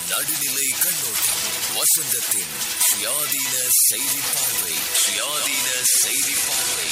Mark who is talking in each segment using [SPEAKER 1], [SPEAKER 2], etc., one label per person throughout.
[SPEAKER 1] நடுநிலை கண்ணோட்டம் வசந்தத்தின் சுயாதீன செய்தி பார்வை சுயாதீன செய்தி பார்வை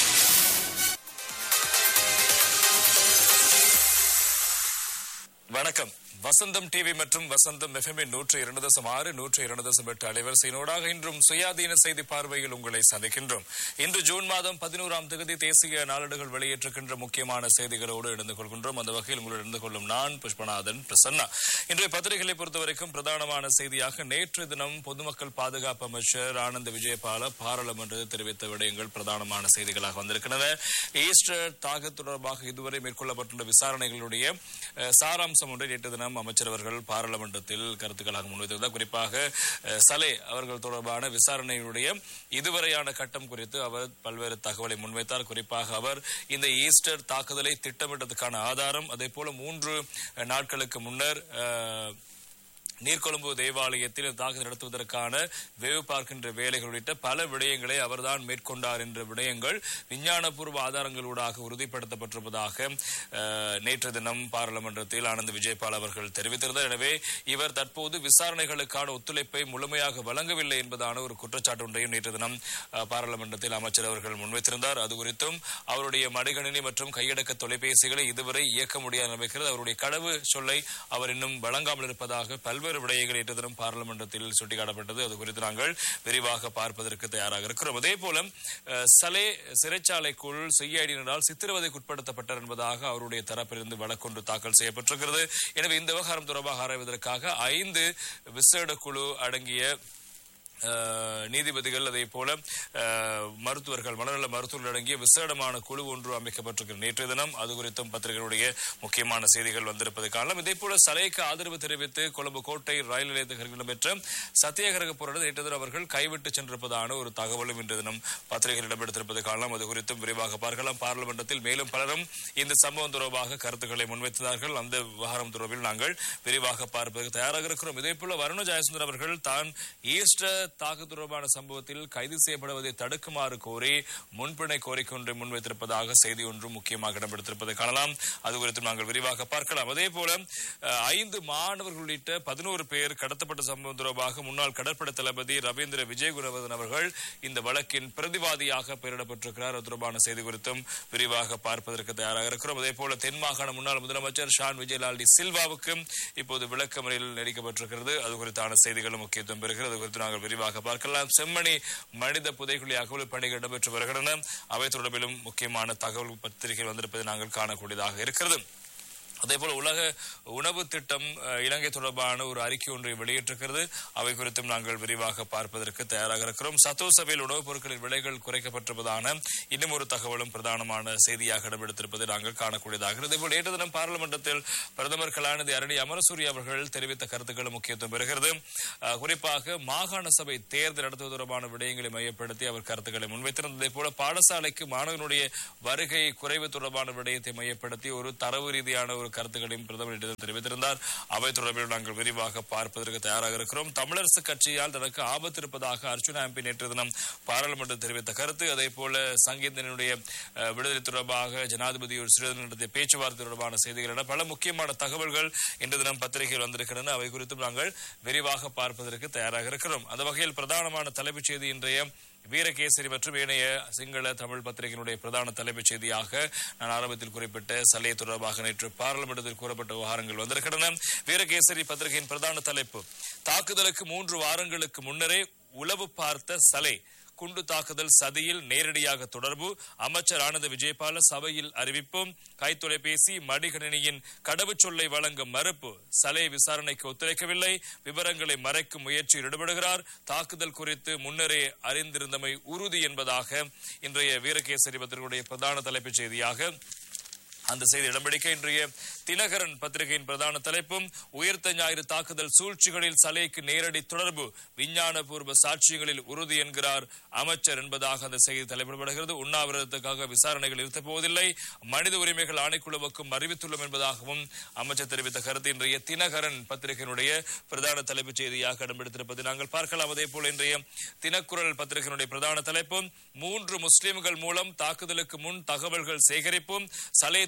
[SPEAKER 2] வணக்கம் வசந்தம் டிவி மற்றும் வசந்தம் எஃப்எம் நூற்று இரண்டு தசம் ஆறு நூற்று இரண்டு தசம் எட்டு அலைவரிசையினோடாக இன்றும் சுயாதீன செய்தி பார்வையில் உங்களை சந்திக்கின்றோம் இன்று ஜூன் மாதம் பதினோராம் தேதி தேசிய நாளிதழ்கள் வெளியேற்றுகின்ற முக்கியமான செய்திகளோடு இணைந்து கொள்கின்றோம் அந்த வகையில் உங்களோடு இணைந்து கொள்ளும் நான் புஷ்பநாதன் பிரசன்னா இன்றைய பத்திரிகைகளை பொறுத்தவரைக்கும் பிரதானமான செய்தியாக நேற்று தினம் பொதுமக்கள் பாதுகாப்பு அமைச்சர் ஆனந்த் விஜயபால பாராளுமன்றத்தில் தெரிவித்த விடயங்கள் பிரதானமான செய்திகளாக வந்திருக்கின்றன ஈஸ்டர் தாக்குதல் தொடர்பாக இதுவரை மேற்கொள்ளப்பட்டுள்ள விசாரணைகளுடைய அஹ், சாராம்சம் ஒன்றை நேற்று தினம் அமைச்சர் அவர்கள் பாராளுமன்றத்தில் கருத்துக்களாக முன்வைத்திருந்தார் குறிப்பாக அஹ், சலே அவர்கள் தொடர்பான விசாரணைகளுடைய இதுவரையான கட்டம் குறித்து அவர் பல்வேறு தகவலை முன்வைத்தார் குறிப்பாக அவர் இந்த ஈஸ்டர் தாக்குதலை திட்டமிட்டதுக்கான ஆதாரம் அதே போல மூன்று அஹ், நாட்களுக்கு முன்னர் அஹ், நீர்கொழும்பு தேவாலயத்தில் இந்த தாக்குதல் நடத்துவதற்கான வேவு பார்க்கின்ற வேலைகள் உள்ளிட்ட பல விடயங்களை அவர்தான் மேற்கொண்டார் என்ற விடயங்கள் விஞ்ஞானபூர்வ ஆதாரங்களூடாக உறுதிப்படுத்தப்பட்டிருப்பதாக அஹ், நேற்று தினம் பாராளுமன்றத்தில் ஆனந்த் விஜயபால் அவர்கள் தெரிவித்திருந்தார் எனவே இவர் தற்போது விசாரணைகளுக்கான ஒத்துழைப்பை முழுமையாக வழங்கவில்லை என்பதான ஒரு குற்றச்சாட்டு ஒன்றையும் நேற்று தினம் அஹ், பாராளுமன்றத்தில் அமைச்சர் அவர்கள் முன்வைத்திருந்தார் அது குறித்தும் அவருடைய மடிகணினி மற்றும் கையடக்க தொலைபேசிகளை இதுவரை இயக்க முடியாத நிலைக்கிறது அவருடைய கடவு சொல்லை அவர் இன்னும் வழங்காமல் இருப்பதாக பல்வேறு விடயங்கள் நேற்று தினம் பாராளுமன்றத்தில் சுட்டிக்காட்டப்பட்டது அது குறித்து நாங்கள் விரிவாக பார்ப்பதற்கு தயாராக இருக்கிறோம் அதே போல அஹ், சலே சிறைச்சாலைக்குள் சிஐடியினரால் சித்திரவதைக்கு உட்படுத்தப்பட்டார் என்பதாக அவருடைய தரப்பிலிருந்து வழக்கொன்று தாக்கல் செய்யப்பட்டிருக்கிறது எனவே இந்த விவகாரம் தொடர்பாக ஆராய்வதற்காக ஐந்து விசேட குழு அடங்கிய அஹ், நீதிபதிகள் அதே போல அஹ், மருத்துவர்கள் மனநல மருத்துவர்கள் அடங்கிய விசேடமான குழு ஒன்று அமைக்கப்பட்டிருக்கிறது நேற்றைய தினம் அது குறித்தும் பத்திரிகைகளுடைய முக்கியமான செய்திகள் வந்திருப்பதை காணலாம் இதே போல சலைக்கு ஆதரவு தெரிவித்து கொழும்பு கோட்டை ரயில் நிலையத்தில் இடம்பெற்ற சத்தியாகிரக போராட்டத்தை நேற்று தினம் அவர்கள் கைவிட்டு சென்றிருப்பதான ஒரு தகவலும் இன்று தினம் பத்திரிகைகள் இடம்பெடுத்திருப்பதை காணலாம் அது குறித்தும் விரிவாக பார்க்கலாம் பாராளுமன்றத்தில் மேலும் பலரும் இந்த சம்பவம் தொடர்பாக கருத்துக்களை முன்வைத்தார்கள் அந்த விவகாரம் தொடர்பில் நாங்கள் விரிவாக பார்ப்பதற்கு தயாராக இருக்கிறோம் இதே போல வருண ஜெயசுந்தர் அவர்கள் தான் ஈஸ்டர் தாக்கு தொடர்பான சம்பவத்தில் கைது செய்யப்படுவதை தடுக்குமாறு கோரி முன்பிணை கோரிக்கை ஒன்றை முன்வைத்திருப்பதாக செய்தி ஒன்றும் முக்கியமாக இடம்பெடுத்திருப்பதை காணலாம் அது குறித்து நாங்கள் விரிவாக பார்க்கலாம் அதே போல அஹ், ஐந்து மாணவர்கள் உள்ளிட்ட பதினோரு பேர் கடத்தப்பட்ட சம்பவம் தொடர்பாக முன்னாள் கடற்படை தளபதி ரவீந்திர விஜயகுணவர்தன் அவர்கள் இந்த வழக்கின் பிரதிவாதியாக பெயரிடப்பட்டிருக்கிறார் அது தொடர்பான செய்தி குறித்தும் விரிவாக பார்ப்பதற்கு தயாராக இருக்கிறோம் அதே போல தென் மாகாண முன்னாள் முதலமைச்சர் ஷான் விஜயலால் டி சில்வாவுக்கும் இப்போது விளக்கமறையில் நடிக்கப்பட்டிருக்கிறது அது குறித்தான செய்திகளும் முக்கியத்துவம் பெறுகிறது அது குறித்து நாங்கள் விரிவாக பார்க்கலாம் செம்மணி மனித புதைக்குழி அகவல் பணிகள் இடம்பெற்று வருகின்றன அவை தொடர்பிலும் முக்கியமான தகவல் பத்திரிகை வந்திருப்பதை நாங்கள் காணக்கூடியதாக இருக்கிறது அதேபோல உலக உணவு திட்டம் அஹ், இலங்கை தொடர்பான ஒரு அறிக்கை ஒன்றை வெளியிட்டிருக்கிறது அவை குறித்தும் நாங்கள் விரிவாக பார்ப்பதற்கு தயாராக இருக்கிறோம் சத்தோசபையில் உணவுப் பொருட்களின் விலைகள் குறைக்கப்பட்டிருப்பதான இன்னும் ஒரு தகவலும் பிரதானமான செய்தியாக இடம்பெடுத்திருப்பதை நாங்கள் காணக்கூடியதாக இதேபோல் நேற்று தினம் பாராளுமன்றத்தில் பிரதமர் கலாநிதி அரணி அமரசூரி அவர்கள் தெரிவித்த கருத்துக்களும் முக்கியத்துவம் பெறுகிறது அஹ், குறிப்பாக மாகாண சபை தேர்தல் நடத்துவது தொடர்பான விடயங்களை மையப்படுத்தி அவர் கருத்துக்களை முன்வைத்திருந்ததை போல பாடசாலைக்கு மாணவனுடைய வருகை குறைவு தொடர்பான விடயத்தை மையப்படுத்தி ஒரு தரவு ரீதியான ஒரு கருத்துக்களையும் பிரதமர் தெரிவித்திருந்தார் அவை தொடர்பில் நாங்கள் விரிவாக பார்ப்பதற்கு தயாராக இருக்கிறோம் தமிழரசு கட்சியால் தனக்கு ஆபத்து இருப்பதாக அர்ச்சுனா எம்பி நேற்று தினம் பாராளுமன்றத்தில் தெரிவித்த கருத்து அதே போல சங்கீதனுடைய அஹ், விடுதலை தொடர்பாக ஜனாதிபதி ஒரு சிறிது நடத்திய பேச்சுவார்த்தை தொடர்பான செய்திகள் என பல முக்கியமான தகவல்கள் இன்று தினம் பத்திரிகையில் வந்திருக்கின்றன அவை குறித்தும் நாங்கள் விரிவாக பார்ப்பதற்கு தயாராக இருக்கிறோம் அந்த வகையில் பிரதானமான தலைப்புச் செய்தி இன்றைய வீரகேசரி மற்றும் ஏனைய சிங்கள தமிழ் பத்திரிகையினுடைய பிரதான தலைப்புச் செய்தியாக நான் ஆரம்பத்தில் குறிப்பிட்ட சலை தொடர்பாக நேற்று பாராளுமன்றத்தில் கூறப்பட்ட விவகாரங்கள் வந்திருக்கின்றன வீரகேசரி பத்திரிகையின் பிரதான தலைப்பு தாக்குதலுக்கு மூன்று வாரங்களுக்கு முன்னரே உளவு பார்த்த சலை குண்டு தாக்குதல் சதியில் நேரடியாக தொடர்பு அமைச்சர் ஆனந்த விஜயபால சபையில் அறிவிப்பும் கைத்தொலைபேசி மடிகணினியின் கடவுச்சொல்லை வழங்க மறுப்பு சலை விசாரணைக்கு ஒத்துழைக்கவில்லை விவரங்களை மறைக்கும் முயற்சியில் ஈடுபடுகிறார் தாக்குதல் குறித்து முன்னரே அறிந்திருந்தமை உறுதி என்பதாக இன்றைய வீரகேசரி பத்திரிகையுடைய பிரதான தலைப்புச் செய்தியாக அந்த செய்தி இடம்பிடிக்க இன்றைய தினகரன் பத்திரிகையின் பிரதான தலைப்பும் உயிர்த்த ஞாயிறு தாக்குதல் சூழ்ச்சிகளில் சலைக்கு நேரடி தொடர்பு விஞ்ஞானபூர்வ சாட்சியங்களில் உறுதி என்கிறார் அமைச்சர் என்பதாக அந்த செய்தி தலைப்பிடப்படுகிறது உண்ணாவிரதத்துக்காக விசாரணைகள் இருத்தப் போவதில்லை மனித உரிமைகள் ஆணைக்குழுவுக்கும் அறிவித்துள்ளோம் என்பதாகவும் அமைச்சர் தெரிவித்த கருத்து இன்றைய தினகரன் பத்திரிகையினுடைய பிரதான தலைப்புச் செய்தியாக இடம்பெடுத்திருப்பதை நாங்கள் பார்க்கலாம் அதே போல இன்றைய தினக்குரல் பத்திரிகையினுடைய பிரதான தலைப்பும் மூன்று முஸ்லிம்கள் மூலம் தாக்குதலுக்கு முன் தகவல்கள் சேகரிப்பும் சலை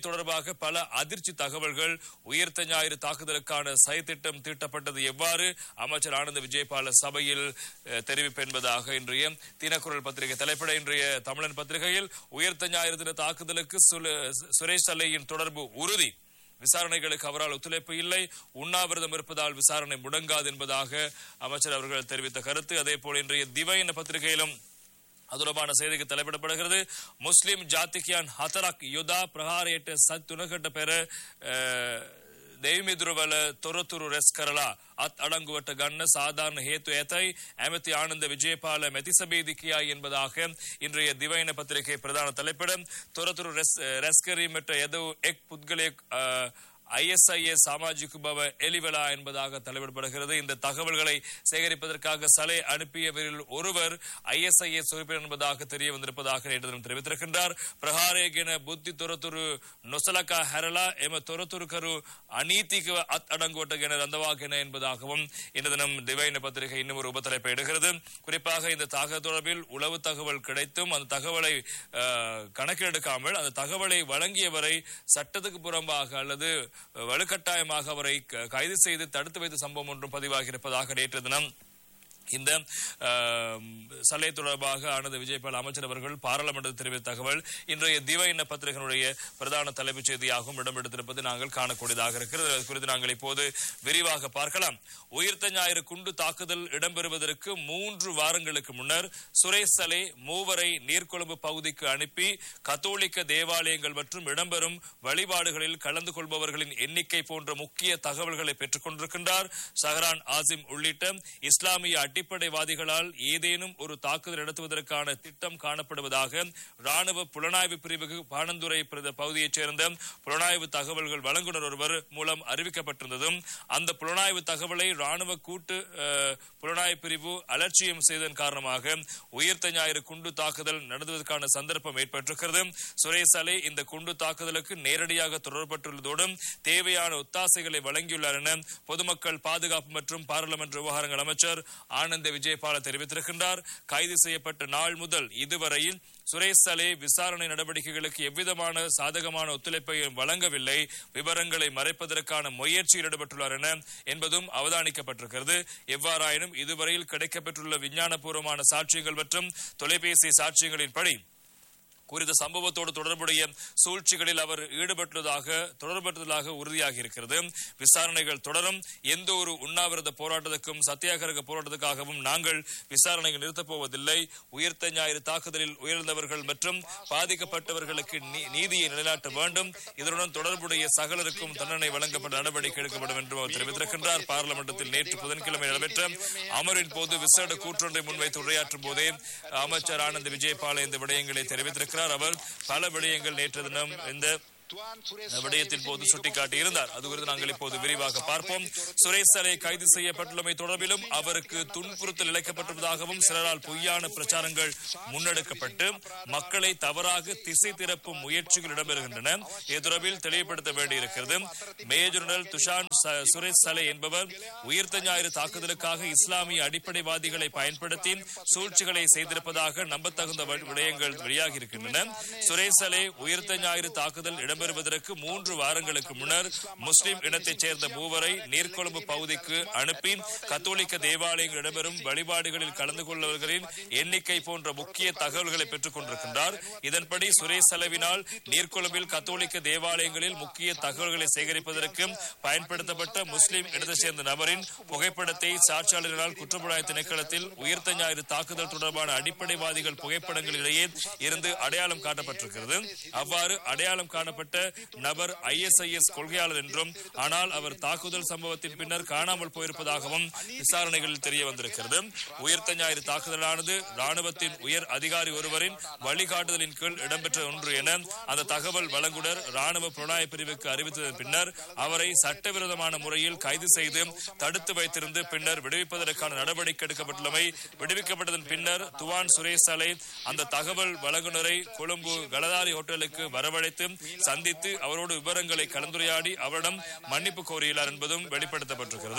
[SPEAKER 2] தொடர்பாக பல அதிர்ச்சி தகவல்கள் உயிர்த்த ஞாயிறு தாக்குதலுக்கான சதித்திட்டம் தீட்டப்பட்டது எவ்வாறு அமைச்சர் ஆனந்த விஜயபால சபையில் அஹ், தெரிவிப்பு என்பதாக இன்றைய தினக்குரல் பத்திரிகை தலைப்பட இன்றைய தமிழன் பத்திரிகையில் உயிர்த்த ஞாயிறு தின தாக்குதலுக்கு சுல- சுரேஷ் சல்லையின் தொடர்பு உறுதி விசாரணைகளுக்கு அவரால் ஒத்துழைப்பு இல்லை உண்ணாவிரதம் இருப்பதால் விசாரணை முடங்காது என்பதாக அமைச்சர் அவர்கள் தெரிவித்த கருத்து அதே போல இன்றைய திவையின பத்திரிகையிலும் அது தொடர்பான செய்திக்கு தலைப்பிடப்படுகிறது முஸ்லிம் ಜಾತಿಕಿಯಾನ್ ಹತರಕ್ ಯುದ್ಧ ಪ್ರಹಾರೇಟ ಸತ್ ತುನಕಟ್ಟ ಪೆರ දෙවිමිදුරවල තොරතුරු රැස් කරලා අත් අඩංගුවට ගන්න சாதாரண හේතු ඇතයි ඇමති ආනந்த விஜயபால மெதிசபேதி கியாய் என்பதாக இன்றைய திவைன பத்திரிகை பிரதான தலைப்பிடம் තොරතුරු රැස් රැස් කිරීමට යෙදූ එක් පුද්ගලයෙක් ஐஎஸ்ஐஏ சாமாஜிக்கு பவ எலிவலா என்பதாக தலைவிடப்படுகிறது இந்த தகவல்களை சேகரிப்பதற்காக சலை அனுப்பியவரில் ஒருவர் ஐஎஸ்ஐஏ உறுப்பினர் என்பதாக தெரிய வந்திருப்பதாக நேற்று தினம் தெரிவித்திருக்கின்றார் பிரஹாரேகின புத்தி தொரத்துரு நொசலக்கா ஹெரலா எம தொரத்துருக்கரு அநீதிக்கு அத் அடங்குவட்டகென ரந்தவாகென என்பதாகவும் இன்று தினம் டிவைன பத்திரிகை இன்னும் ஒரு உபத்தலைப்பை எடுக்கிறது குறிப்பாக இந்த தகவல் தொடர்பில் உளவு தகவல் கிடைத்தும் அந்த தகவலை அஹ், கணக்கெடுக்காமல் அந்த தகவலை வழங்கியவரை சட்டத்துக்கு புறம்பாக அல்லது வலுக்கட்டாயமாக அவரை க- கைது செய்து தடுத்து வைத்த சம்பவம் ஒன்றும் பதிவாகி இருப்பதாக நேற்று தினம் இந்த ஆம், சலை தொடர்பாக ஆனந்த விஜயபால் அமைச்சர் அவர்கள் பாராளுமன்றத்தில் தெரிவித்த தகவல் இன்றைய திவ எண்ண பத்திரிகையினுடைய பிரதான தலைப்புச் செய்தியாகவும் இடம்பெடுத்திருப்பது நாங்கள் காணக்கூடியதாக இருக்கிறது அது குறித்து நாங்கள் இப்போது விரிவாக பார்க்கலாம் உயிர்த்த ஞாயிறு குண்டு தாக்குதல் இடம்பெறுவதற்கு மூன்று வாரங்களுக்கு முன்னர் சுரேஷ் சலே மூவரை நீர்கொழும்பு பகுதிக்கு அனுப்பி கத்தோலிக்க தேவாலயங்கள் மற்றும் இடம்பெறும் வழிபாடுகளில் கலந்து கொள்பவர்களின் எண்ணிக்கை போன்ற முக்கிய தகவல்களை பெற்றுக் கொண்டிருக்கின்றார் ஷஹரான் ஆசிம் உள்ளிட்ட இஸ்லாமிய அடிப்படைவாதிகளால் ஏதேனும் ஒரு தாக்குதல் நடத்துவதற்கான திட்டம் காணப்படுவதாக ராணுவ புலனாய்வு பிரிவுக்கு பாணந்துறை பிரத- பகுதியைச் சேர்ந்த புலனாய்வு தகவல்கள் வழங்குனர் ஒருவர் மூலம் அறிவிக்கப்பட்டிருந்ததும் அந்த புலனாய்வு தகவலை ராணுவ கூட்டு அஹ், புலனாய்வு பிரிவு அலட்சியம் செய்ததன் காரணமாக உயிர்த்த ஞாயிறு குண்டு தாக்குதல் நடத்துவதற்கான சந்தர்ப்பம் ஏற்பட்டிருக்கிறது சுரேஷ் அலை இந்த குண்டு தாக்குதலுக்கு நேரடியாக தொடர்பட்டுள்ளதோடு தேவையான ஒத்தாசைகளை வழங்கியுள்ளார் என பொதுமக்கள் பாதுகாப்பு மற்றும் பாராளுமன்ற விவகாரங்கள் அமைச்சர் ஆனந்த விஜயபால தெரிவித்திருக்கின்றார் கைது செய்யப்பட்ட நாள் முதல் இதுவரையில் சுரேஷ் சலே விசாரணை நடவடிக்கைகளுக்கு எவ்விதமான சாதகமான ஒத்துழைப்பை வழங்கவில்லை விவரங்களை மறைப்பதற்கான முயற்சியில் ஈடுபட்டுள்ளார் என என்பதும் அவதானிக்கப்பட்டிருக்கிறது எவ்வாறாயினும் இதுவரையில் கிடைக்கப்பெற்றுள்ள விஞ்ஞானபூர்வமான சாட்சியங்கள் மற்றும் தொலைபேசி சாட்சியங்களின்படி குறித்த சம்பவத்தோடு தொடர்புடைய சூழ்ச்சிகளில் அவர் ஈடுபட்டுள்ளதாக தொடர்பட்டுள்ளதாக உறுதியாகி இருக்கிறது விசாரணைகள் தொடரும் எந்த ஒரு உண்ணாவிரத போராட்டத்துக்கும் சத்தியாகிரக போராட்டத்துக்காகவும் நாங்கள் விசாரணைகள் நிறுத்தப் போவதில்லை உயிர்த்த ஞாயிறு தாக்குதலில் உயர்ந்தவர்கள் மற்றும் பாதிக்கப்பட்டவர்களுக்கு நீ- நீதியை நிலைநாட்ட வேண்டும் இதனுடன் தொடர்புடைய சகலருக்கும் தண்டனை வழங்கப்பட்ட நடவடிக்கை எடுக்கப்படும் என்றும் அவர் தெரிவித்திருக்கின்றார் பாராளுமன்றத்தில் நேற்று புதன்கிழமை நடைபெற்ற அமரின் போது விசேட கூற்றொன்றை முன்வைத்து உரையாற்றும் போதே அமைச்சர் ஆனந்த் விஜயபால இந்த விடயங்களை தெரிவித்திருக்கிறார் அவர் பல விடயங்கள் நேற்று தினம் இந்த விடயத்தின் போது சுட்டிக்காட்டியிருந்தார் அது குறித்து நாங்கள் இப்போது விரிவாக பார்ப்போம் சுரேஷ் சலை கைது செய்யப்பட்டுள்ளமை தொடர்பிலும் அவருக்கு துன்புறுத்தல் இழைக்கப்பட்டுள்ளதாகவும் சிலரால் பொய்யான பிரச்சாரங்கள் முன்னெடுக்கப்பட்டு மக்களை தவறாக திசை திறப்பும் முயற்சிகள் இடம்பெறுகின்றன இது தொடர்பில் தெளிவுபடுத்த வேண்டியிருக்கிறது மேஜர் ஜெனரல் துஷான் ச- சுரேஷ் சலை என்பவர் உயிர்த்த ஞாயிறு தாக்குதலுக்காக இஸ்லாமிய அடிப்படைவாதிகளை பயன்படுத்தி சூழ்ச்சிகளை செய்திருப்பதாக நம்பத்தகுந்த வி- விடயங்கள் வெளியாகி இருக்கின்றன சுரேஷ் சலே உயிர்த்த ஞாயிறு தாக்குதல் இடம்பெறுவதற்கு மூன்று வாரங்களுக்கு முன்னர் முஸ்லிம் இனத்தைச் சேர்ந்த மூவரை நீர்கொழும்பு பகுதிக்கு அனுப்பி கத்தோலிக்க தேவாலயங்கள் இடம்பெறும் வழிபாடுகளில் கலந்து கொள்பவர்களின் எண்ணிக்கை போன்ற முக்கிய தகவல்களை பெற்றுக் கொண்டிருக்கின்றார் இதன்படி சுரேஷ் செலவினால் நீர்கொழும்பில் கத்தோலிக்க தேவாலயங்களில் முக்கிய தகவல்களை சேகரிப்பதற்கு பயன்படுத்தப்பட்ட முஸ்லிம் இடத்தைச் சேர்ந்த நபரின் புகைப்படத்தை சாட்சியாளர்களால் குற்றப்புலனாய்வு திணைக்களத்தில் உயிர்த்த ஞாயிறு தாக்குதல் தொடர்பான அடிப்படைவாதிகள் புகைப்படங்களிலேயே இருந்து அடையாளம் காட்டப்பட்டிருக்கிறது அவ்வாறு அடையாளம் காணப்பட்ட நபர் ஐஎஸ்ஐஎஸ் கொள்கையாளர் என்றும் ஆனால் அவர் தாக்குதல் சம்பவத்தின் பின்னர் காணாமல் போயிருப்பதாகவும் விசாரணைகளில் தெரிய வந்திருக்கிறது உயிர்த்த ஞாயிறு தாக்குதலானது ராணுவத்தின் உயர் அதிகாரி ஒருவரின் வழிகாட்டுதலின் கீழ் இடம்பெற்ற ஒன்று என அந்த தகவல் வழங்குனர் ராணுவ புலனாய்வு பிரிவுக்கு அறிவித்ததன் பின்னர் அவரை சட்டவிரோதமான முறையில் கைது செய்து தடுத்து வைத்திருந்து பின்னர் விடுவிப்பதற்கான நடவடிக்கை எடுக்கப்பட்டுள்ளமை விடுவிக்கப்பட்டதன் பின்னர் துவான் சுரேஷ் சாலை அந்த தகவல் வழங்குனரை கொழும்பு கலதாரி ஹோட்டலுக்கு வரவழைத்து சந்தித்து அவரோடு விவரங்களை கலந்துரையாடி அவரிடம் மன்னிப்பு கோரியுள்ளார் என்பதும் வெளிப்படுத்தப்பட்டிருக்கிறது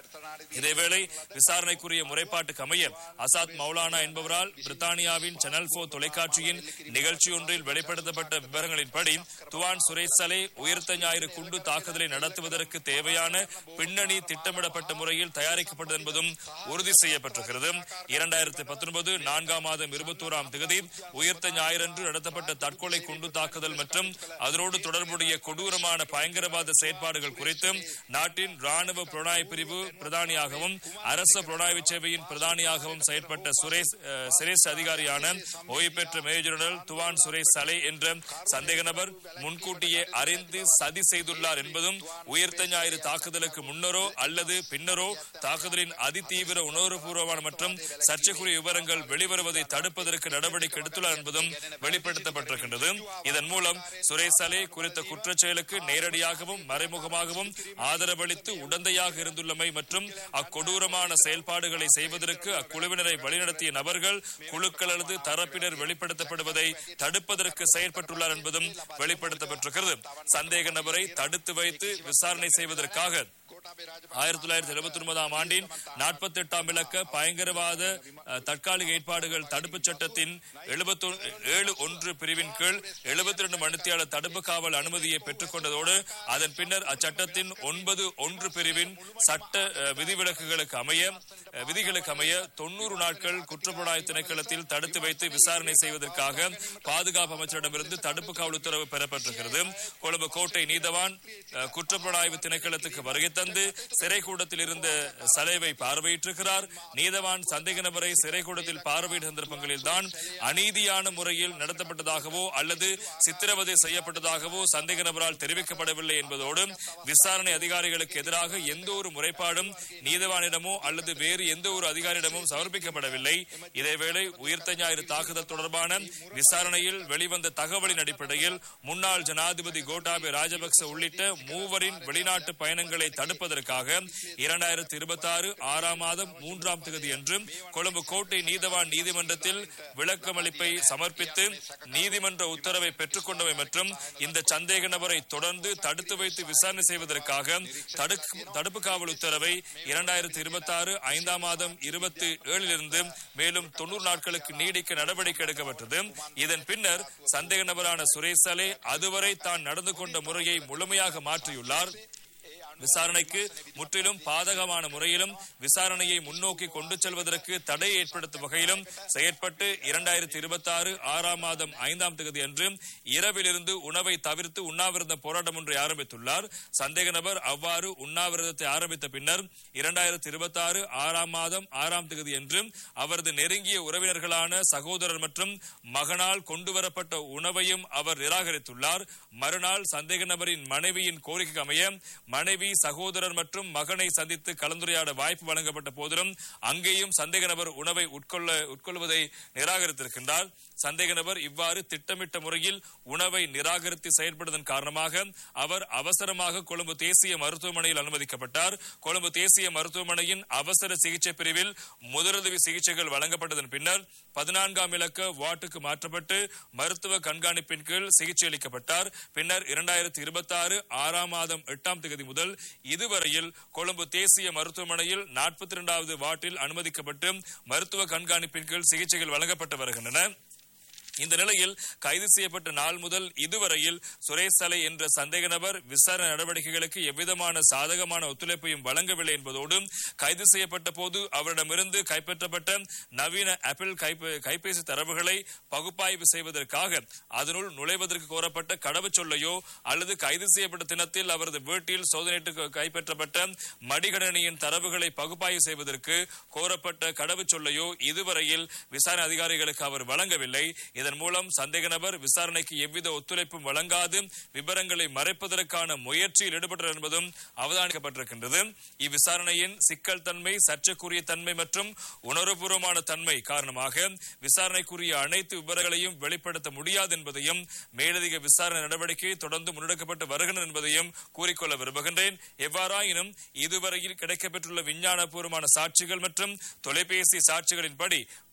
[SPEAKER 2] இதேவேளை விசாரணைக்குரிய முறைப்பாட்டுக்கு அமைய அசாத் மௌலானா என்பவரால் பிரித்தானியாவின் சேனல் போ தொலைக்காட்சியின் நிகழ்ச்சி ஒன்றில் வெளிப்படுத்தப்பட்ட விவரங்களின்படி துவான் சுரேஷ் சலே உயிர்த்த ஞாயிறு குண்டு தாக்குதலை நடத்துவதற்கு தேவையான பின்னணி திட்டமிடப்பட்ட முறையில் தயாரிக்கப்பட்டது என்பதும் உறுதி செய்யப்பட்டிருக்கிறது இரண்டாயிரத்தி பத்தொன்பது நான்காம் மாதம் இருபத்தோராம் தேதி உயிர்த்த ஞாயிறன்று நடத்தப்பட்ட தற்கொலை குண்டு தாக்குதல் மற்றும் அதனோடு தொடர்புடைய கொடூரமான பயங்கரவாத செயற்பாடுகள் குறித்து நாட்டின் ராணுவ புலனாய்வு பிரிவு பிரதானியாகவும் அரச புலனாய்வு சேவையின் பிரதானியாகவும் செயற்பட்ட சுரேஷ் அஹ், சிரேஷ் அதிகாரியான ஓய்வு பெற்ற மேஜர் ஜெனரல் துவான் சுரேஷ் சலே என்ற சந்தேக நபர் முன்கூட்டியே அறிந்து சதி செய்துள்ளார் என்பதும் உயிர்த்த ஞாயிறு தாக்குதலுக்கு முன்னரோ அல்லது பின்னரோ தாக்குதலின் அதிதீவிர உணர்வுபூர்வமான மற்றும் சர்ச்சைக்குரிய விவரங்கள் வெளிவருவதை தடுப்பதற்கு நடவடிக்கை எடுத்துள்ளார் என்பதும் வெளிப்படுத்தப்பட்டிருக்கின்றது இதன் மூலம் சுரேஷ் சலே குறித்த குற்றச் செயலுக்கு நேரடியாகவும் மறைமுகமாகவும் ஆதரவளித்து உடந்தையாக இருந்துள்ளமை மற்றும் அக்கொடூரமான செயல்பாடுகளை செய்வதற்கு அக்குழுவினரை வழிநடத்திய நபர்கள் குழுக்கள் அல்லது தரப்பினர் வெளிப்படுத்தப்படுவதை தடுப்பதற்கு செயற்பட்டுள்ளார் என்பதும் வெளிப்படுத்தப்பட்டிருக்கிறது சந்தேக நபரை தடுத்து வைத்து விசாரணை செய்வதற்காக ஆயிரத்தி தொள்ளாயிரத்தி எழுபத்தி ஒன்பதாம் ஆண்டின் நாற்பத்தி எட்டாம் இலக்க பயங்கரவாத அஹ், தற்காலிக ஏற்பாடுகள் தடுப்புச் சட்டத்தின் எழுபத்தி ஏழு ஒன்று பிரிவின் கீழ் எழுபத்தி ரெண்டு மணித்தியாளர் தடுப்பு காவல் அனுமதியை பெற்றுக் கொண்டதோடு அதன் பின்னர் அச்சட்டத்தின் ஒன்பது ஒன்று பிரிவின் சட்ட அஹ், விதிவிலக்குகளுக்கு அமைய அஹ், விதிகளுக்கு அமைய தொன்னூறு நாட்கள் குற்றப்புலனாய்வு திணைக்களத்தில் தடுத்து வைத்து விசாரணை செய்வதற்காக பாதுகாப்பு அமைச்சரிடமிருந்து தடுப்பு காவல் உத்தரவு பெறப்பட்டிருக்கிறது கொழும்பு கோட்டை நீதவான் அஹ், குற்றப்புலனாய்வு திணைக்களத்துக்கு வருகை தந்து சிறை கூடத்தில் இருந்த சலைவை பார்வையிட்டிருக்கிறார் நீதவான் சந்தேக நபரை சிறை கூடத்தில் பார்வையிட்ட சந்தர்ப்பங்களில் தான் அநீதியான முறையில் நடத்தப்பட்டதாகவோ அல்லது சித்திரவதை செய்யப்பட்டதாகவோ சந்தேக நபரால் தெரிவிக்கப்படவில்லை என்பதோடு விசாரணை அதிகாரிகளுக்கு எதிராக எந்த ஒரு முறைப்பாடும் நீதவானிடமோ அல்லது வேறு எந்த ஒரு அதிகாரியிடமும் சமர்ப்பிக்கப்படவில்லை இதேவேளை உயிர்த்த ஞாயிறு தாக்குதல் தொடர்பான விசாரணையில் வெளிவந்த தகவலின் அடிப்படையில் முன்னாள் ஜனாதிபதி கோட்டாபே ராஜபக்ச உள்ளிட்ட மூவரின் வெளிநாட்டு பயணங்களை தடுப்பதற்காக இரண்டாயிரத்தி இருபத்தி ஆறு ஆறாம் மாதம் மூன்றாம் தேதி அன்று கொழும்பு கோட்டை நீதவான் நீதிமன்றத்தில் விளக்கமளிப்பை சமர்ப்பித்து நீதிமன்ற உத்தரவை பெற்றுக்கொண்டவை மற்றும் இந்த சந்தேக நபரை தொடர்ந்து தடுத்து வைத்து விசாரணை செய்வதற்காக தடுக்கு- தடுப்பு காவல் உத்தரவை இரண்டாயிரத்தி இருபத்தி ஆறு ஐந்தாம் மாதம் இருபத்தி ஏழிலிருந்து மேலும் தொண்ணூறு நாட்களுக்கு நீடிக்க நடவடிக்கை எடுக்கப்பட்டது இதன் பின்னர் சந்தேக நபரான சுரேஷ் சலே அதுவரை தான் நடந்து கொண்ட முறையை முழுமையாக மாற்றியுள்ளார் விசாரணைக்கு முற்றிலும் பாதகமான முறையிலும் விசாரணையை முன்னோக்கி கொண்டு செல்வதற்கு தடை ஏற்படுத்தும் வகையிலும் செயற்பட்டு இரண்டாயிரத்தி இருபத்தி ஆறு ஆறாம் மாதம் ஐந்தாம் தேதி அன்று இரவிலிருந்து உணவை தவிர்த்து உண்ணாவிரத போராட்டம் ஒன்றை ஆரம்பித்துள்ளார் சந்தேக நபர் அவ்வாறு உண்ணாவிரதத்தை ஆரம்பித்த பின்னர் இரண்டாயிரத்தி இருபத்தி ஆறு ஆறாம் மாதம் ஆறாம் தேதி அன்று அவரது நெருங்கிய உறவினர்களான சகோதரர் மற்றும் மகனால் கொண்டுவரப்பட்ட உணவையும் அவர் நிராகரித்துள்ளார் மறுநாள் சந்தேக நபரின் மனைவியின் கோரிக்கைக்கு அமைய மனைவி சகோதரர் மற்றும் மகனை சந்தித்து கலந்துரையாட வாய்ப்பு வழங்கப்பட்ட போதிலும் அங்கேயும் சந்தேக நபர் உணவை உட்கொள்ள உட்கொள்வதை நிராகரித்திருக்கின்றார் சந்தேக நபர் இவ்வாறு திட்டமிட்ட முறையில் உணவை நிராகரித்து செயல்படுவதன் காரணமாக அவர் அவசரமாக கொழும்பு தேசிய மருத்துவமனையில் அனுமதிக்கப்பட்டார் கொழும்பு தேசிய மருத்துவமனையின் அவசர சிகிச்சை பிரிவில் முதலுதவி சிகிச்சைகள் வழங்கப்பட்டதன் பின்னர் பதினான்காம் இலக்க வார்டுக்கு மாற்றப்பட்டு மருத்துவ கண்காணிப்பின் கீழ் சிகிச்சை அளிக்கப்பட்டார் பின்னர் இரண்டாயிரத்தி இருபத்தி ஆறு ஆறாம் மாதம் எட்டாம் தேதி முதல் இதுவரையில் கொழும்பு தேசிய மருத்துவமனையில் நாற்பத்தி இரண்டாவது வார்டில் அனுமதிக்கப்பட்டு மருத்துவ கண்காணிப்பின் கீழ் சிகிச்சைகள் வழங்கப்பட்டு வருகின்றன இந்த நிலையில் கைது செய்யப்பட்ட நாள் முதல் இதுவரையில் சுரேஷ் சலை என்ற சந்தேக நபர் விசாரணை நடவடிக்கைகளுக்கு எவ்விதமான சாதகமான ஒத்துழைப்பையும் வழங்கவில்லை என்பதோடு கைது செய்யப்பட்ட போது அவரிடமிருந்து கைப்பற்றப்பட்ட நவீன ஆப்பிள் கைப்பே- கைபேசி தரவுகளை பகுப்பாய்வு செய்வதற்காக அதனுள் நுழைவதற்கு கோரப்பட்ட கடவுச்சொல்லையோ அல்லது கைது செய்யப்பட்ட தினத்தில் அவரது வீட்டில் சோதனையிட்டு கைப்பற்றப்பட்ட மடிகணனியின் தரவுகளை பகுப்பாய்வு செய்வதற்கு கோரப்பட்ட கடவுச்சொல்லையோ இதுவரையில் விசாரணை அதிகாரிகளுக்கு அவர் வழங்கவில்லை இதன் மூலம் சந்தேக நபர் விசாரணைக்கு எவ்வித ஒத்துழைப்பும் வழங்காது விவரங்களை மறைப்பதற்கான முயற்சியில் ஈடுபட்டார் என்பதும் அவதானிக்கப்பட்டிருக்கின்றது இவ்விசாரணையின் சிக்கல் தன்மை சர்ச்சைக்குரிய தன்மை மற்றும் உணர்வுபூர்வமான தன்மை காரணமாக விசாரணைக்குரிய அனைத்து விவரங்களையும் வெளிப்படுத்த முடியாது என்பதையும் மேலதிக விசாரணை நடவடிக்கை தொடர்ந்து முன்னெடுக்கப்பட்டு வருகின்றன என்பதையும் கூறிக்கொள்ள விரும்புகின்றேன் எவ்வாறாயினும் இதுவரையில் கிடைக்கப்பெற்றுள்ள விஞ்ஞானபூர்வமான சாட்சிகள் மற்றும் தொலைபேசி சாட்சிகளின்படி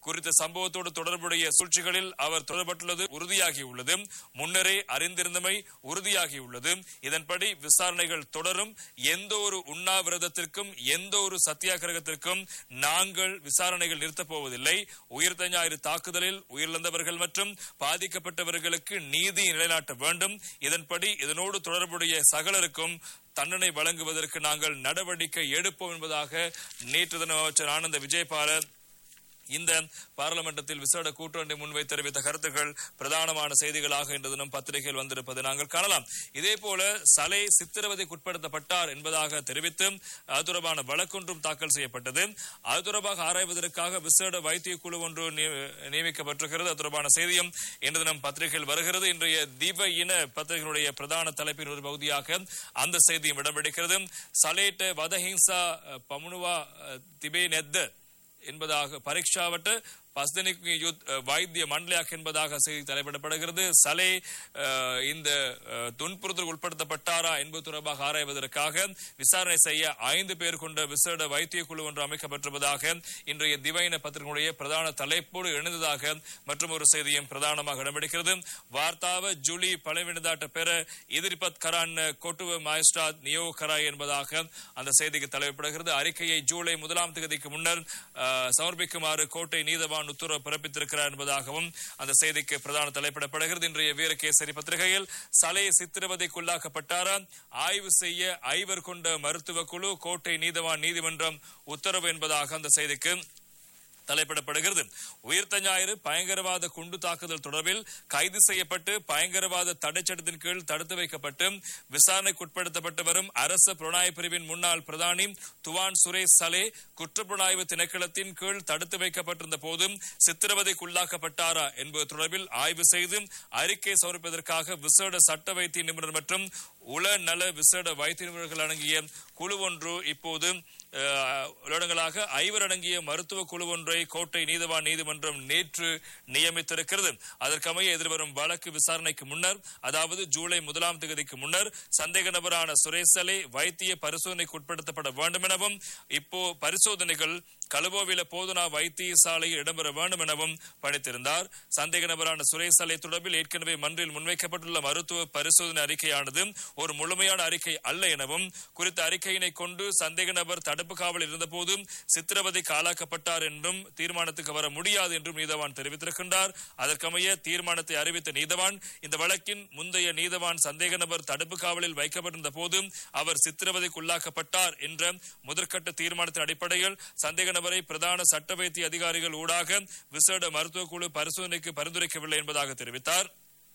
[SPEAKER 2] குறித்த சம்பவத்தோடு தொடர்புடைய சூழ்ச்சிகளில் அவர் தொடர்பட்டுள்ளது உறுதியாகியுள்ளது முன்னரே அறிந்திருந்தமை உறுதியாகியுள்ளது இதன்படி விசாரணைகள் தொடரும் எந்த ஒரு உண்ணாவிரதத்திற்கும் எந்த ஒரு சத்தியாகிரகத்திற்கும் நாங்கள் விசாரணைகள் நிறுத்தப் போவதில்லை உயிர்த்த ஞாயிறு தாக்குதலில் உயிரிழந்தவர்கள் மற்றும் பாதிக்கப்பட்டவர்களுக்கு நீதி நிலைநாட்ட வேண்டும் இதன்படி இதனோடு தொடர்புடைய சகலருக்கும் தண்டனை வழங்குவதற்கு நாங்கள் நடவடிக்கை எடுப்போம் என்பதாக நேற்று தினம் அமைச்சர் ஆனந்த விஜயபால இந்த பாராளுமன்றத்தில் விசேட கூட்டொன்றை முன்வைத்து தெரிவித்த கருத்துக்கள் பிரதானமான செய்திகளாக இன்று தினம் பத்திரிகையில் வந்திருப்பதை நாங்கள் காணலாம் இதே போல சலை சித்திரவதைக்குட்படுத்தப்பட்டார் என்பதாக தெரிவித்து அது தொடர்பான வழக்கொன்றும் தாக்கல் செய்யப்பட்டது அது தொடர்பாக ஆராய்வதற்காக விசேட வைத்திய குழு ஒன்று நிய- நியமிக்கப்பட்டிருக்கிறது அது தொடர்பான செய்தியும் இன்று தினம் பத்திரிகையில் வருகிறது இன்றைய தீப இன பத்திரிகையினுடைய பிரதான தலைப்பின் ஒரு பகுதியாக அந்த செய்தியும் இடம்பிடிக்கிறது சலேட்ட வதஹிங்சா பமுனுவா திபே நெத்த என்பதாக பரீட்சாவட்ட பஸ்தனிக் யுத் வைத்திய மண்டலியாக் என்பதாக செய்தி தலைப்பிடப்படுகிறது சலே அஹ், இந்த அஹ், துன்புறுத்தலுக்கு உட்படுத்தப்பட்டாரா என்பது தொடர்பாக ஆராய்வதற்காக விசாரணை செய்ய ஐந்து பேர் கொண்ட விசேட வைத்திய குழு ஒன்று அமைக்கப்பட்டிருப்பதாக இன்றைய திவைன பத்திரிகையுடைய பிரதான தலைப்போடு இணைந்ததாக மற்றும் ஒரு செய்தியும் பிரதானமாக இடம்பிடிக்கிறது வார்த்தாவ ஜூலி பழவினதாட்ட பெற எதிர்பத் கரான் கொட்டுவ மாயஸ்டாத் நியோ கராய் என்பதாக அந்த செய்திக்கு தலைப்பிடப்படுகிறது அறிக்கையை ஜூலை முதலாம் தேதிக்கு முன்னர் அஹ், சமர்ப்பிக்குமாறு கோட்டை நீதவான் உத்தரவு பிறப்பித்திருக்கிறார் என்பதாகவும் அந்த செய்திக்கு பிரதான தலைப்பிடப்படுகிறது இன்றைய வீரகேசரி பத்திரிகையில் சலை சித்திரவதைக்குள்ளாக்கப்பட்டாரா ஆய்வு செய்ய ஐவர் கொண்ட மருத்துவ குழு கோட்டை நீதவான் நீதிமன்றம் உத்தரவு என்பதாக அந்த செய்திக்கு தலைப்பிடப்படுகிறது உயிர்த்த ஞாயிறு பயங்கரவாத குண்டு தாக்குதல் தொடர்பில் கைது செய்யப்பட்டு பயங்கரவாத தடைச்சட்டத்தின் கீழ் தடுத்து வைக்கப்பட்டு விசாரணைக்குட்படுத்தப்பட்டு வரும் அரச புலனாய்வு பிரிவின் முன்னாள் பிரதானி துவான் சுரேஷ் சலே குற்றப்புலனாய்வு திணைக்களத்தின் கீழ் தடுத்து வைக்கப்பட்டிருந்த போதும் சித்திரவதைக்குள்ளாக்கப்பட்டாரா என்பது தொடர்பில் ஆய்வு செய்து அறிக்கை சமர்ப்பதற்காக விசேட சட்ட வைத்திய நிபுணர் மற்றும் உள நல விசேட வைத்திய நிபுணர்கள் அடங்கிய குழு ஒன்று இப்போது அஹ், வருடங்களாக ஐவர் அடங்கிய மருத்துவ குழு ஒன்றை கோட்டை நீதவான் நீதிமன்றம் நேற்று நியமித்திருக்கிறது அதற்கமைய எதிர்வரும் வழக்கு விசாரணைக்கு முன்னர் அதாவது ஜூலை முதலாம் தேதிக்கு முன்னர் சந்தேக நபரான சுரேசலை வைத்திய பரிசோதனைக்கு உட்படுத்தப்பட வேண்டும் எனவும் இப்போ பரிசோதனைகள் கலுவோவில போதனா வைத்தியசாலையில் இடம்பெற வேண்டும் எனவும் பணித்திருந்தார் சந்தேக நபரான சுரேசலை தொடர்பில் ஏற்கனவே மன்றில் முன்வைக்கப்பட்டுள்ள மருத்துவ பரிசோதனை அறிக்கையானது ஒரு முழுமையான அறிக்கை அல்ல எனவும் குறித்த அறிக்கையினை கொண்டு சந்தேக நபர் தடுப்பு காவலில் இருந்தபோதும் சித்திரவதைக்கு ஆளாக்கப்பட்டார் என்றும் தீர்மானத்துக்கு வர முடியாது என்றும் நீதவான் தெரிவித்திருக்கின்றார் அதற்கமைய தீர்மானத்தை அறிவித்த நீதவான் இந்த வழக்கின் முந்தைய நீதவான் சந்தேக நபர் தடுப்பு காவலில் வைக்கப்பட்டிருந்த போதும் அவர் சித்திரவதைக்குள்ளாக்கப்பட்டார் என்ற முதற்கட்ட தீர்மானத்தின் அடிப்படையில் சந்தேக நபரை பிரதான சட்ட வைத்திய அதிகாரிகள் ஊடாக விசேட மருத்துவ குழு பரிசோதனைக்கு பரிந்துரைக்கவில்லை என்பதாக தெரிவித்தார்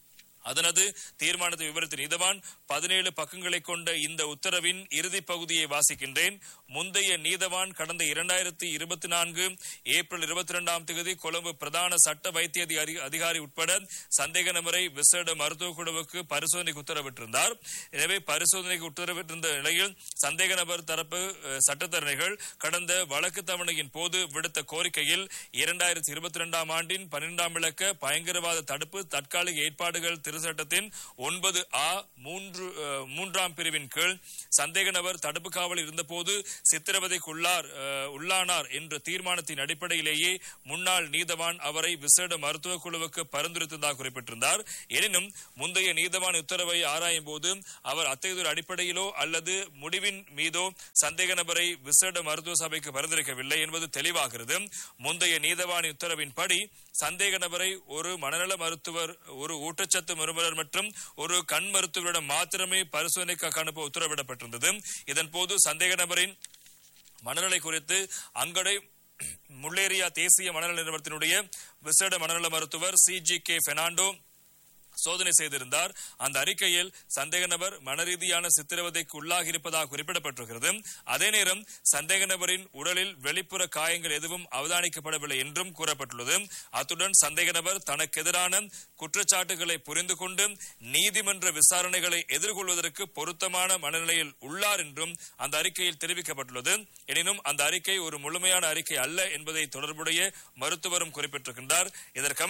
[SPEAKER 2] அதனது தீர்மானத்தை விவரித்த நீதவான் பதினேழு பக்கங்களை கொண்ட இந்த உத்தரவின் இறுதிப் பகுதியை வாசிக்கின்றேன் முந்தைய நீதவான் கடந்த இரண்டாயிரத்தி இருபத்தி நான்கு ஏப்ரல் இருபத்தி இரண்டாம் தேதி கொழும்பு பிரதான சட்ட வைத்திய அதிகாரி அதிகாரி உட்பட சந்தேக நபரை விசேட மருத்துவ குழுவுக்கு பரிசோதனைக்கு உத்தரவிட்டிருந்தார் எனவே பரிசோதனைக்கு உத்தரவிட்டிருந்த நிலையில் சந்தேக நபர் தரப்பு அஹ், சட்டத்தரணிகள் கடந்த வழக்கு தவணையின் போது விடுத்த கோரிக்கையில் இரண்டாயிரத்தி இருபத்தி இரண்டாம் ஆண்டின் பன்னிரெண்டாம் விளக்க பயங்கரவாத தடுப்பு தற்காலிக ஏற்பாடுகள் திருச்சட்டத்தின் ஒன்பது ஆ மூன்று அஹ், மூன்றாம் பிரிவின் கீழ் சந்தேக நபர் தடுப்பு காவலில் இருந்தபோது சித்திரவதைக்கு உள்ளார் அஹ், உள்ளானார் என்ற தீர்மானத்தின் அடிப்படையிலேயே முன்னாள் நீதவான் அவரை விசேட மருத்துவ குழுவுக்கு பரிந்துரைத்ததாக குறிப்பிட்டிருந்தார் எனினும் முந்தைய நீதவான் உத்தரவை ஆராயும் போது அவர் அத்தகைய அடிப்படையிலோ அல்லது முடிவின் மீதோ சந்தேக நபரை விசேட மருத்துவ சபைக்கு பரிந்துரைக்கவில்லை என்பது தெளிவாகிறது முந்தைய நீதவான் உத்தரவின்படி சந்தேக நபரை ஒரு மனநல மருத்துவர் ஒரு ஊட்டச்சத்து மருத்துவர் மற்றும் ஒரு கண் மருத்துவரிடம் மாத்திரமே பரிசோதனைக்கு அனுப்ப உத்தரவிடப்பட்டிருந்தது இதன்போது சந்தேக நபரின் மனநிலை குறித்து அங்கடை முள்ளேரியா தேசிய மனநல நிறுவனத்தினுடைய விசேட மனநல மருத்துவர் சி ஜி கே பெர்னாண்டோ சோதனை செய்திருந்தார் அந்த அறிக்கையில் சந்தேக நபர் மனரீதியான சித்திரவதைக்கு உள்ளாகி இருப்பதாக குறிப்பிடப்பட்டிருக்கிறது அதே நேரம் சந்தேக நபரின் உடலில் வெளிப்புற காயங்கள் எதுவும் அவதானிக்கப்படவில்லை என்றும் கூறப்பட்டுள்ளது அத்துடன் சந்தேக நபர் தனக்கு எதிரான குற்றச்சாட்டுகளை புரிந்து கொண்டு நீதிமன்ற விசாரணைகளை எதிர்கொள்வதற்கு பொருத்தமான மனநிலையில் உள்ளார் என்றும் அந்த அறிக்கையில் தெரிவிக்கப்பட்டுள்ளது எனினும் அந்த அறிக்கை ஒரு முழுமையான அறிக்கை அல்ல என்பதை தொடர்புடைய மருத்துவரும் குறிப்பிட்டிருக்கின்றார் இதற்கமைய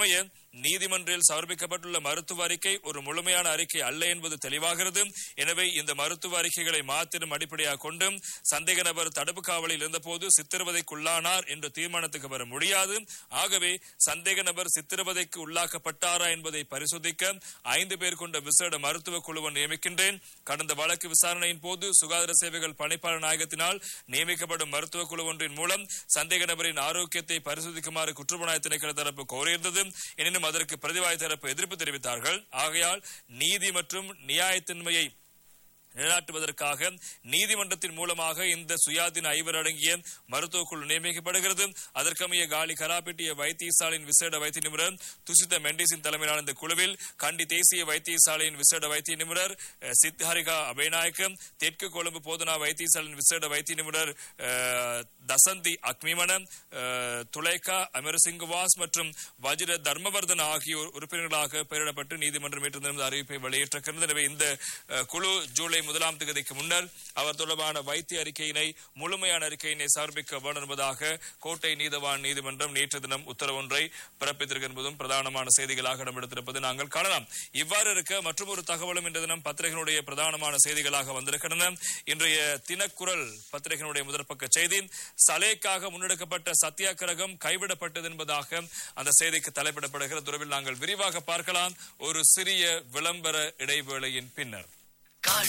[SPEAKER 2] நீதிமன்றில் சமர்ப்பிக்கப்பட்டுள்ள மருத்துவ அறிக்கை ஒரு முழுமையான அறிக்கை அல்ல என்பது தெளிவாகிறது எனவே இந்த மருத்துவ அறிக்கைகளை மாத்திரம் அடிப்படையாக கொண்டு சந்தேக நபர் தடுப்பு காவலில் இருந்தபோது சித்திரவதைக்குள்ளானார் என்ற தீர்மானத்துக்கு வர முடியாது ஆகவே சந்தேக நபர் சித்திரவதைக்கு உள்ளாக்கப்பட்டாரா என்பதை பரிசோதிக்க ஐந்து பேர் கொண்ட விசேட மருத்துவ குழுவை நியமிக்கின்றேன் கடந்த வழக்கு விசாரணையின் போது சுகாதார சேவைகள் பணிப்பாளர் நாயகத்தினால் நியமிக்கப்படும் மருத்துவ குழு ஒன்றின் மூலம் சந்தேக நபரின் ஆரோக்கியத்தை பரிசோதிக்குமாறு குற்றப்புலனாய்வு திணைக்கள தரப்பு கோரியிருந்தது எனினும் அதற்கு பிரதிவாய் தரப்பு எதிர்ப்பு தெரிவித்தார்கள் ஆகையால் நீதி மற்றும் நியாயத்தின்மையை நிலைநாட்டுவதற்காக நீதிமன்றத்தின் மூலமாக இந்த சுயாதீன ஐவர் அடங்கிய மருத்துவ குழு நியமிக்கப்படுகிறது அதற்கமைய காலி கராப்பட்டிய வைத்தியசாலையின் விசேட வைத்திய நிபுணர் துஷித மெண்டிஸின் தலைமையிலான இந்த குழுவில் கண்டி தேசிய வைத்தியசாலையின் விசேட வைத்திய நிபுணர் அஹ், சித்தாரிகா அபயநாயக்க தெற்கு கொழும்பு போதனா வைத்தியசாலையின் விசேட வைத்திய நிபுணர் அஹ், தசந்தி அக்மிமன அஹ், துலைகா அமரசிங்க வாஸ் மற்றும் வஜிர தர்மவர்தன் ஆகியோர் உறுப்பினர்களாக பெயரிடப்பட்டு நீதிமன்றம் ஏற்றிருந்த அறிவிப்பை வெளியேற்றிருக்கிறது எனவே இந்த அஹ், குழு ஜூலை முதலாம் தேதிக்கு முன்னர் அவர் தொடர்பான வைத்திய அறிக்கையினை முழுமையான அறிக்கையினை சமர்ப்பிக்க வேண்டும் என்பதாக கோட்டை நீதவான் நீதிமன்றம் நேற்று தினம் உத்தரவொன்றை பிறப்பித்திருக்க என்பதும் பிரதானமான செய்திகளாக இடம்பெடுத்திருப்பது நாங்கள் காணலாம் இவ்வாறு இருக்க மற்றும் ஒரு தகவலும் இன்று தினம் பத்திரிகையினுடைய பிரதானமான செய்திகளாக வந்திருக்கின்றன இன்றைய தினக்குரல் பத்திரிகையினுடைய முதற்பக்க செய்தி சலேக்காக முன்னெடுக்கப்பட்ட சத்தியாகிரகம் கைவிடப்பட்டது என்பதாக அந்த செய்திக்கு தலைப்பிடப்படுகிற துறவில் நாங்கள் விரிவாக பார்க்கலாம் ஒரு சிறிய விளம்பர இடைவேளையின் பின்னர்